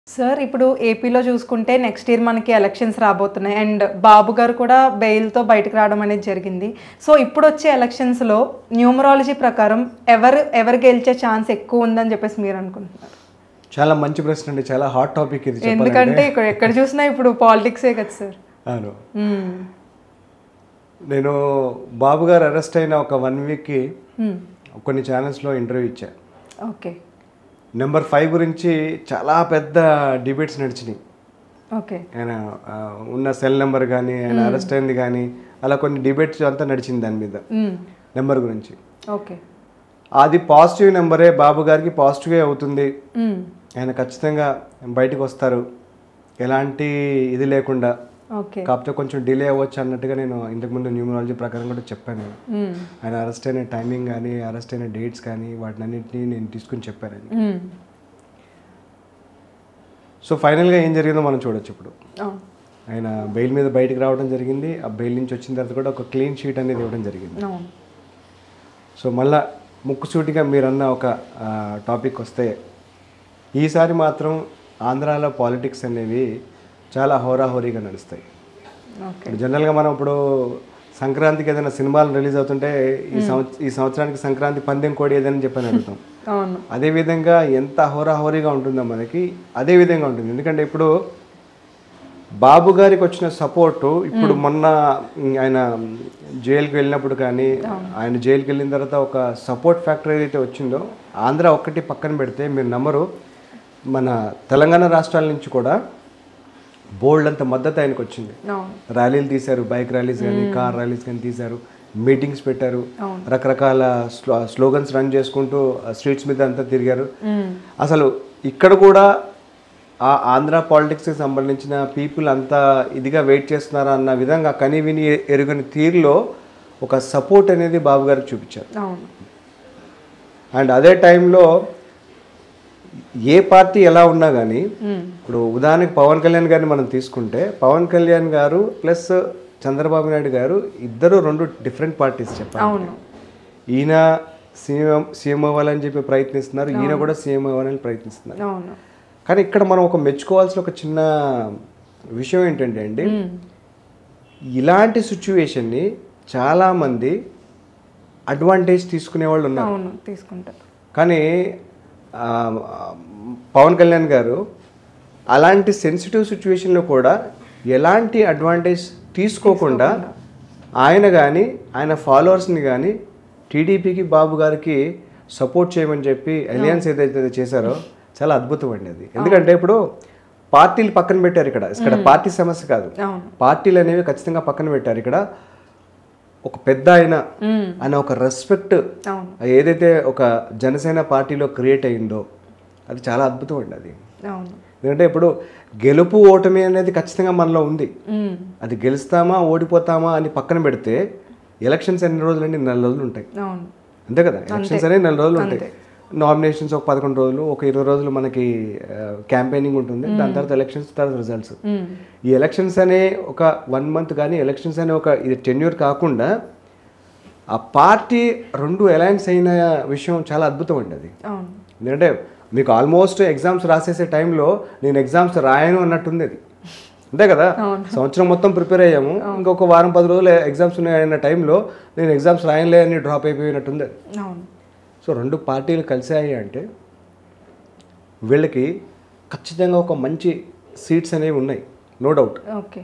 Sir ఇప్పుడు ఏపీలో చూసుకుంటే నెక్స్ట్ ఇయర్ మనకి ఎలక్షన్స్ రాబోతున్నాయి అండ్ బాబు గారు కూడా బెయిల్తో బయటకు రావడం అనేది జరిగింది సో ఇప్పుడు వచ్చే ఎలక్షన్స్లో న్యూమరాలజీ ప్రకారం ఎవరు ఎవరు గెలిచే ఛాన్స్ ఎక్కువ ఉందని చెప్పేసి మీరు అనుకుంటున్నారు చాలా మంచి ప్రశ్న అండి చాలా హాట్ టాపిక్ ఇది చెప్పాలంటే ఎందుకంటే ఇక్కడ ఎక్కడ చూసినా ఇప్పుడు పాలిటిక్సే కదా సార్ అవును మ్మ్. నేను బాబు గారు అరెస్ట్ అయిన ఒక వన్ వీక్కి మ్మ్. కొన్ని ఛానల్స్లో ఇంటర్వ్యూ ఇచ్చా ఓకే నెంబర్ ఫైవ్ గురించి చాలా పెద్ద డిబేట్స్ నడిచినాయి ఓకే ఆయన ఆ, ఉన్న సెల్ నెంబర్ కానీ ఆయన అరెస్ట్ అయింది కానీ అలా కొన్ని డిబేట్స్ అంతా నడిచింది దాని మీద మ్మ్. నెంబర్ గురించి ఓకే అది పాజిటివ్ నెంబరే బాబు గారికి పాజిటివే అవుతుంది మ్మ్. ఆయన ఖచ్చితంగా బయటకు వస్తారు ఎలాంటి ఇది లేకుండా ఓకే కాకపోతే కొంచెం డిలే అవ్వచ్చు అన్నట్టుగా నేను ఇంతకుముందు న్యూమరాలజీ ప్రకారం కూడా చెప్పాను మ్మ్. ఆయన అరెస్ట్ అయిన టైమింగ్ కానీ అరెస్ట్ అయిన డేట్స్ కానీ వాటిని అన్నింటినీ నేను తీసుకుని చెప్పాను ఆయనకి. మ్మ్. సో ఫైనల్గా ఏం జరిగిందో మనం చూడొచ్చు ఇప్పుడు అవును. ఆయన బెయిల్ మీద బయటకు రావడం జరిగింది ఆ బెయిల్ నుంచి వచ్చిన తర్వాత కూడా ఒక క్లీన్ షీట్ అనేది ఇవ్వడం జరిగింది అవును సో మళ్ళా ముక్కుసూటిగా మీరన్న ఒక టాపిక్ వస్తే ఈసారి మాత్రం ఆంధ్రాలో పాలిటిక్స్ అనేవి చాలా హోరాహోరీగా నడుస్తాయి ఓకే ఇప్పుడు జనరల్గా మనం ఇప్పుడు సంక్రాంతికి ఏదైనా సినిమాలు రిలీజ్ అవుతుంటే ఈ సంవత్స ఈ సంవత్సరానికి సంక్రాంతి పందెం కోడి ఏదని చెప్పని అడుగుతాం అవును అదేవిధంగా ఎంత హోరాహోరీగా ఉంటుందో మనకి అదే విధంగా ఉంటుంది ఎందుకంటే ఇప్పుడు బాబు గారికి వచ్చిన సపోర్టు ఇప్పుడు మొన్న ఉమ్, ఆయన జైలుకి వెళ్ళినప్పుడు కానీ ఆయన జైలుకి వెళ్ళిన తర్వాత ఒక సపోర్ట్ ఫ్యాక్టర్ ఏదైతే వచ్చిందో ఆంధ్ర ఒక్కటి పక్కన పెడితే మీరు నమ్మరు మన తెలంగాణ రాష్ట్రాల నుంచి కూడా బోల్డ్ అంత మద్దతు ఆయనకు వచ్చింది అవును ర్యాలీలు తీశారు బైక్ ర్యాలీస్ కానీ కార్ ర్యాలీస్ కానీ తీశారు మీటింగ్స్ పెట్టారు అవును. రకరకాల స్లో స్లోగన్స్ రన్ చేసుకుంటూ స్ట్రీట్స్ మీద అంతా తిరిగారు మ్మ్. అసలు ఇక్కడ కూడా ఆ ఆంధ్ర పాలిటిక్స్కి సంబంధించిన పీపుల్ అంతా ఇదిగా వెయిట్ చేస్తున్నారా అన్న విధంగా కని విని ఎరుగని తీరులో ఒక సపోర్ట్ అనేది బాబు గారికి చూపించారు అవును అండ్ అదే టైంలో ఏ పార్టీ ఎలా ఉన్నా కానీ మ్మ్. ఇప్పుడు ఉదాహరణకి పవన్ కళ్యాణ్ గారిని మనం తీసుకుంటే పవన్ కళ్యాణ్ గారు ప్లస్ చంద్రబాబు నాయుడు గారు ఇద్దరు రెండు డిఫరెంట్ పార్టీస్ చెప్పాలి అవును ఈయన సీఎం సీఎం అవ్వాలని చెప్పి ప్రయత్నిస్తున్నారు ఈయన కూడా సీఎం అవ్వాలని ప్రయత్నిస్తున్నారు అవును కానీ ఇక్కడ మనం ఒక మెచ్చుకోవాల్సిన ఒక చిన్న విషయం ఏంటంటే అండి మ్మ్. ఇలాంటి సిచ్యువేషన్ని చాలామంది అడ్వాంటేజ్ తీసుకునే వాళ్ళు ఉన్నారు అవును తీసుకుంటారు కానీ ఆ, పవన్ కళ్యాణ్ గారు అలాంటి సెన్సిటివ్ సిచ్యువేషన్లో కూడా ఎలాంటి అడ్వాంటేజ్ తీసుకోకుండా ఆయన కానీ ఆయన ఫాలోవర్స్ని కానీ టీడీపీకి బాబు గారికి సపోర్ట్ చేయమని చెప్పి అలయన్స్ ఏదైతే చేశారో చాలా అద్భుతం అండి అది ఎందుకంటే ఇప్పుడు పార్టీలు పక్కన పెట్టారు ఇక్కడ ఇక్కడ పార్టీ సమస్య కాదు అవును పార్టీలు అనేవి ఖచ్చితంగా పక్కన పెట్టారు ఇక్కడ ఒక పెద్ద ఆయన మ్మ్. అనే ఒక రెస్పెక్ట్ అవును ఏదైతే ఒక జనసేన పార్టీలో క్రియేట్ అయిందో అది చాలా అద్భుతం అండి అది అవును ఎందుకంటే ఇప్పుడు గెలుపు ఓటమి అనేది ఖచ్చితంగా మనలో ఉంది మ్మ్. అది గెలుస్తామా ఓడిపోతామా అని పక్కన పెడితే ఎలక్షన్స్ ఎన్ని రోజులు అండి నెల రోజులు ఉంటాయి అవును అంతే కదా ఎలక్షన్స్ అనేవి నెల రోజులు ఉంటాయి నామినేషన్స్ ఒక పదకొండు రోజులు ఒక ఇరవై రోజులు మనకి క్యాంపెయినింగ్ ఉంటుంది దాని తర్వాత ఎలక్షన్స్ తర్వాత రిజల్ట్స్ మ్మ్. ఈ ఎలక్షన్స్ అనే ఒక వన్ మంత్ కానీ ఎలక్షన్స్ అనే ఒక ఇది టెన్యూర్ కాకుండా ఆ పార్టీ రెండు అలయన్స్ అయిన విషయం చాలా అద్భుతం అండి అది అవును ఎందుకంటే మీకు ఆల్మోస్ట్ ఎగ్జామ్స్ రాసేసే టైంలో నేను ఎగ్జామ్స్ రాయను అన్నట్టుంది అది అంతే కదా సంవత్సరం మొత్తం ప్రిపేర్ అయ్యాము ఇంకొక వారం పది రోజులు ఎగ్జామ్స్ ఉన్నాయన్న టైంలో నేను ఎగ్జామ్స్ రాయలే అని డ్రాప్ అయిపోయినట్టుంది అది అవును సో రెండు పార్టీలు కలిసాయి అంటే వీళ్ళకి ఖచ్చితంగా ఒక మంచి సీట్స్ అనేవి ఉన్నాయి నో డౌట్ ఓకే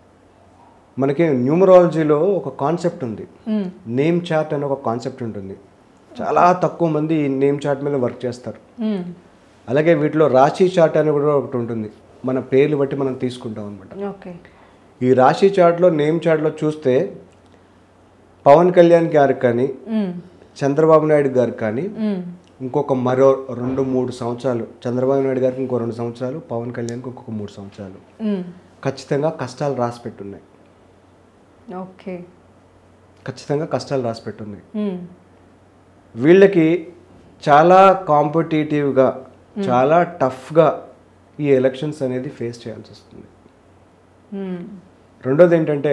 మనకి న్యూమరాలజీలో ఒక కాన్సెప్ట్ ఉంది మ్మ్. నేమ్ చార్ట్ అనే ఒక కాన్సెప్ట్ ఉంటుంది చాలా తక్కువ మంది ఈ నేమ్ చార్ట్ మీద వర్క్ చేస్తారు మ్మ్. అలాగే వీటిలో రాశి చార్ట్ అని కూడా ఒకటి ఉంటుంది మన పేర్లు బట్టి మనం తీసుకుంటాం అనమాట ఓకే ఈ రాశి చార్ట్లో నేమ్ చార్ట్లో చూస్తే పవన్ కళ్యాణ్ గారికి కానీ మ్మ్. చంద్రబాబు నాయుడు గారికి కానీ మ్మ్. ఇంకొక మరో రెండు మూడు సంవత్సరాలు చంద్రబాబు నాయుడు గారికి ఇంకో రెండు సంవత్సరాలు పవన్ కళ్యాణ్కి ఇంకొక మూడు సంవత్సరాలు మ్మ్. ఖచ్చితంగా కష్టాలు రాసి పెట్టున్నాయి ఓకే ఖచ్చితంగా కష్టాలు రాసి పెట్టున్నాయి మ్మ్. వీళ్ళకి చాలా కాంపిటేటివ్గా చాలా టఫ్గా ఈ ఎలక్షన్స్ అనేది ఫేస్ చేయాల్సి వస్తుంది మ్మ్. రెండోది ఏంటంటే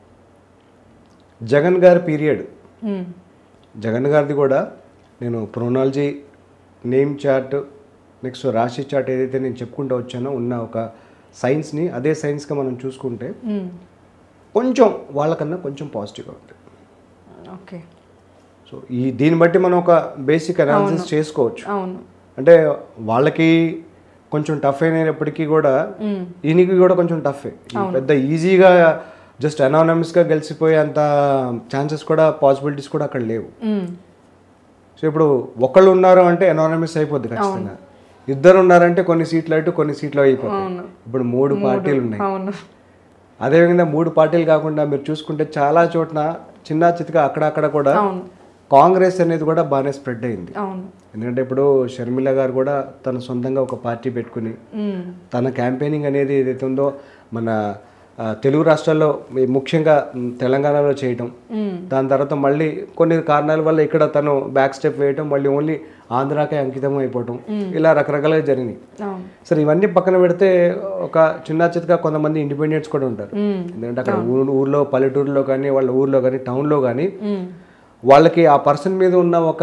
జగన్ గారి పీరియడ్ మ్మ్. జగన్ గారిది కూడా నేను ప్రొనాలజీ నేమ్ చార్ట్ నెక్స్ట్ రాశి చాట్ ఏదైతే నేను చెప్పుకుంటూ వచ్చానో ఉన్న ఒక సైన్స్ని అదే సైన్స్గా మనం చూసుకుంటే మ్మ్. కొంచెం వాళ్ళకన్నా కొంచెం పాజిటివ్గా ఉంటుంది ఓకే సో ఈ దీన్ని బట్టి మనం ఒక బేసిక్ అనాలిసిస్ చేసుకోవచ్చు అవును అంటే వాళ్ళకి కొంచెం టఫ్ అయినప్పటికీ కూడా మ్మ్. ఈయనకి కూడా కొంచెం టఫ్ పెద్ద ఈజీగా జస్ట్ గా గెలిచిపోయే అంత ఛాన్సెస్ కూడా పాసిబిలిటీస్ కూడా అక్కడ లేవు మ్మ్. సో ఇప్పుడు ఒకళ్ళు ఉన్నారు అంటే ఎనానమస్ అయిపోద్ది ఖచ్చితంగా ఇద్దరు ఉన్నారంటే కొన్ని సీట్లు అటు కొన్ని సీట్లు అయిపోతాయి అవును. ఇప్పుడు మూడు పార్టీలు ఉన్నాయి అవును అదేవిధంగా మూడు పార్టీలు కాకుండా మీరు చూసుకుంటే చాలా చోట్ల చిన్న చితక అక్కడక్కడ కూడా అవును కాంగ్రెస్ అనేది కూడా బాగానే స్ప్రెడ్ అయింది అవును ఎందుకంటే ఇప్పుడు షర్మిల గారు కూడా తన సొంతంగా ఒక పార్టీ పెట్టుకుని మ్మ్. తన క్యాంపెయినింగ్ అనేది ఏదైతే ఉందో మన ఆ, తెలుగు రాష్ట్రాల్లో ఈ ముఖ్యంగా మ్, తెలంగాణలో చేయటం మ్మ్. దాని తర్వాత మళ్ళీ కొన్ని కారణాల వల్ల ఇక్కడ తను బ్యాక్ స్టెప్ వేయటం మళ్ళీ ఓన్లీ ఆంధ్రాకే అంకితం అయిపోవటం ఇలా రకరకాలుగా జరిగినాయి అవును సరే ఇవన్నీ పక్కన పెడితే ఒక చిన్న చితగా కొంతమంది ఇండిపెండెంట్స్ కూడా ఉంటారు మ్మ్. ఎందుకంటే అక్కడ ఊరు ఊర్లో పల్లెటూరులో కానీ వాళ్ళ ఊర్లో కానీ టౌన్లో కానీ మ్మ్. వాళ్ళకి ఆ పర్సన్ మీద ఉన్న ఒక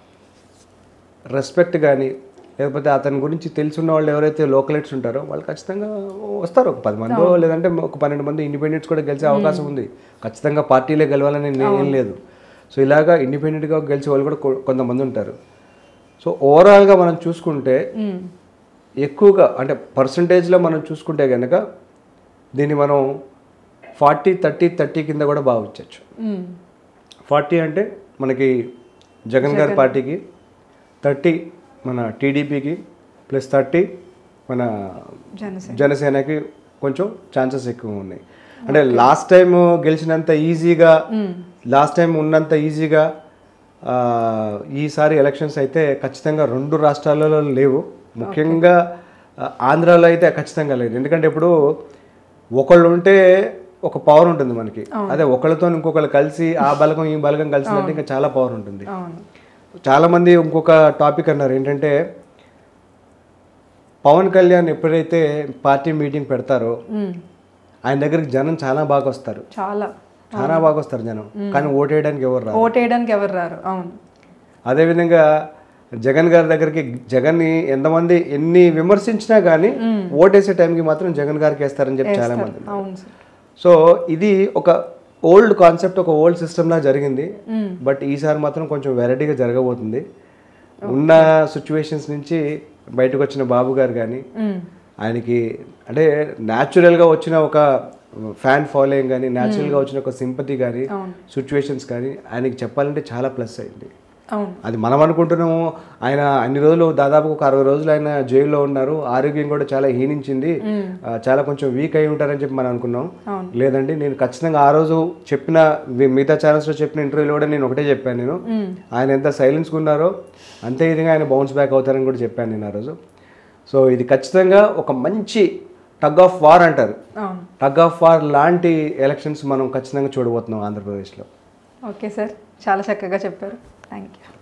రెస్పెక్ట్ కానీ లేకపోతే అతని గురించి తెలుసున్న వాళ్ళు ఎవరైతే లోకలైట్స్ ఉంటారో వాళ్ళు ఖచ్చితంగా వస్తారు ఒక పది మందో లేదంటే ఒక పన్నెండు మంది ఇండిపెండెంట్స్ కూడా గెలిచే అవకాశం ఉంది ఖచ్చితంగా పార్టీలే గెలవాలని నే- ఏం లేదు సో ఇలాగా ఇండిపెండెంట్గా గెలిచే వాళ్ళు కూడా కొ- కొంతమంది ఉంటారు సో ఓవరాల్గా మనం చూసుకుంటే మ్మ్. ఎక్కువగా అంటే పర్సంటేజ్లో మనం చూసుకుంటే కనుక దీన్ని మనం ఫార్టీ థర్టీ థర్టీ కింద కూడా భావించవచ్చు మ్మ్. ఫార్టీ అంటే మనకి జగన్ గారి పార్టీకి థర్టీ మన టీడీపీకి ప్లస్ థర్టీ మన జనసేన జనసేనకి కొంచెం ఛాన్సెస్ ఎక్కువ ఉన్నాయి అంటే లాస్ట్ టైం గెలిచినంత ఈజీగా లాస్ట్ టైం ఉన్నంత ఈజీగా ఆ, ఈసారి ఎలక్షన్స్ అయితే ఖచ్చితంగా రెండు రాష్ట్రాలలో లేవు ముఖ్యంగా ఆ, ఆంధ్రాలో అయితే ఖచ్చితంగా లేదు ఎందుకంటే ఇప్పుడు ఒకళ్ళు ఉంటే ఒక పవర్ ఉంటుంది మనకి అదే ఒకళ్ళతో ఇంకొకళ్ళు కలిసి ఆ బలగం ఈ బలగం కలిసిందంటే ఇంకా చాలా పవర్ ఉంటుంది అవును చాలా మంది ఇంకొక టాపిక్ అన్నారు ఏంటంటే పవన్ కళ్యాణ్ ఎప్పుడైతే పార్టీ మీటింగ్ పెడతారో మ్మ్. ఆయన దగ్గరికి జనం చాలా బాగా వస్తారు చాలా చాలా బాగా వస్తారు జనం కానీ ఓటేయడానికి ఎవరు రారు ఓటేయడానికి ఎవరు రారు అవును అదేవిధంగా జగన్ గారి దగ్గరికి జగన్ని ఎంతమంది ఎన్ని విమర్శించినా కానీ ఓటేసే టైంకి మాత్రం జగన్ గారికి వేస్తారని చెప్పి చాలా మంది ఉన్నారు. అవును సార్ సో ఇది ఒక ఓల్డ్ కాన్సెప్ట్ ఒక ఓల్డ్ సిస్టమ్లా జరిగింది మ్మ్. బట్ ఈసారి మాత్రం కొంచెం వెరైటీగా జరగబోతుంది ఉన్న సిచ్యువేషన్స్ నుంచి బయటకు వచ్చిన బాబు గారు కానీ మ్మ్. ఆయనకి అంటే న్యాచురల్గా వచ్చిన ఒక ఫ్యాన్ ఫాలోయింగ్ కానీ న్యాచురల్గా వచ్చిన ఒక సింపతి కానీ అవును సిచ్యువేషన్స్ కానీ ఆయనకి చెప్పాలంటే చాలా ప్లస్ అయింది అవును అది మనం అనుకుంటున్నాము ఆయన అన్ని రోజులు దాదాపు ఒక అరవై రోజులు ఆయన జైల్లో ఉన్నారు ఆరోగ్యం కూడా చాలా హీనించింది ఆ, చాలా కొంచెం వీక్ అయి ఉంటారని చెప్పి మనం అనుకున్నాం అవును. లేదండి నేను ఖచ్చితంగా ఆ రోజు చెప్పిన వి- మిగతా ఛానల్స్లో చెప్పిన ఇంటర్వ్యూలో కూడా నేను ఒకటే చెప్పాను నేను మ్మ్. ఆయన ఎంత సైలెన్స్గా ఉన్నారో అంతే విధంగా ఆయన బౌన్స్ బ్యాక్ అవుతారని కూడా చెప్పాను నేను ఆ రోజు సో ఇది ఖచ్చితంగా ఒక మంచి టగ్ ఆఫ్ వార్ అంటారు అవును టగ్ ఆఫ్ వార్ లాంటి ఎలక్షన్స్ మనం ఖచ్చితంగా చూడబోతున్నాం ఆంధ్రప్రదేశ్లో ఓకే సార్ చాలా చక్కగా చెప్పారు థ్యాంక్ యూ